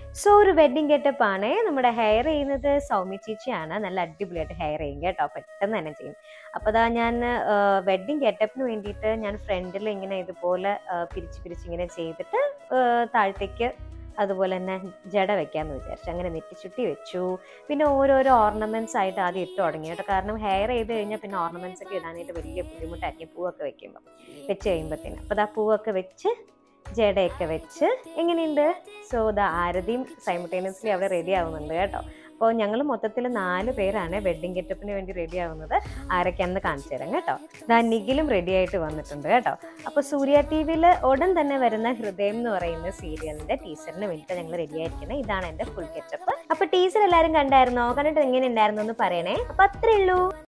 so ഒരു wedding getup ആണ് നമ്മുടെ ഹെയർ ചെയ്യുന്നത് സൗമ്യ ചേച്ചിയാണ് നല്ല അടിപൊളിയായിട്ട് ഹെയർ ചെയ്യും കേട്ടോ പെട്ടെന്ന് തന്നെ ചെയ്യും അപ്പോൾ അതാ ഞാൻ വെഡിങ് ഗെറ്റപ്പിന് വേണ്ടിയിട്ട് ഞാൻ ഫ്രണ്ടിൽ ഇങ്ങനെ ഇതുപോലെ ആ, പിരിച്ച് പിരിച്ച് ഇങ്ങനെ ചെയ്തിട്ട് ആ, താഴത്തേക്ക് അതുപോലെ തന്നെ ജട വെക്കാന്ന് വിചാരിച്ചു അങ്ങനെ നെറ്റിച്ചുട്ടി വെച്ചു പിന്നെ ഓരോരോ ഓർണമെന്റ്സ് ആയിട്ട് ആദ്യം ഇട്ട് തുടങ്ങി കേട്ടോ കാരണം ഹെയർ ചെയ്ത് കഴിഞ്ഞാൽ പിന്നെ ഓർണമെന്റ്സ് ഒക്കെ ഇടാനായിട്ട് വലിയ ബുദ്ധിമുട്ടായിരിക്കും പൂവൊക്കെ വെക്കുമ്പോൾ വെച്ച് കഴിയുമ്പോഴത്തേനും അപ്പോൾ ആ പൂവൊക്കെ വെച്ച് ജടയൊക്കെ വെച്ച് എങ്ങനെയുണ്ട് സോ ദാ ആരതിയും സൈമിൾട്ടേനിയസ്ലി അവിടെ റെഡി ആവുന്നുണ്ട് കേട്ടോ അപ്പോൾ ഞങ്ങൾ മൊത്തത്തിൽ നാല് പേരാണ് വെഡ്ഡിങ് ഗെറ്റപ്പിന് വേണ്ടി റെഡി ആവുന്നത് ആരൊക്കെയാണെന്ന് കാണിച്ചു തരാം കേട്ടോ ദാ നിഖിലും റെഡി ആയിട്ട് വന്നിട്ടുണ്ട് കേട്ടോ അപ്പോൾ സൂര്യ ടി വിയിൽ ഉടൻ തന്നെ വരുന്ന ഹൃദയം എന്ന് പറയുന്ന സീരിയലിന്റെ ടീച്ചറിന് വേണ്ടിയിട്ട് ഞങ്ങൾ റെഡി ആയിരിക്കുന്നത് ഇതാണ് എൻ്റെ ഫുൾ ഗെറ്റപ്പ് അപ്പോൾ ടീച്ചർ എല്ലാവരും കണ്ടായിരുന്നോ കണ്ടിട്ട് എങ്ങനെ ഉണ്ടായിരുന്നു എന്ന് പറയണേ അപ്പോൾ അത്രേ ഉള്ളൂ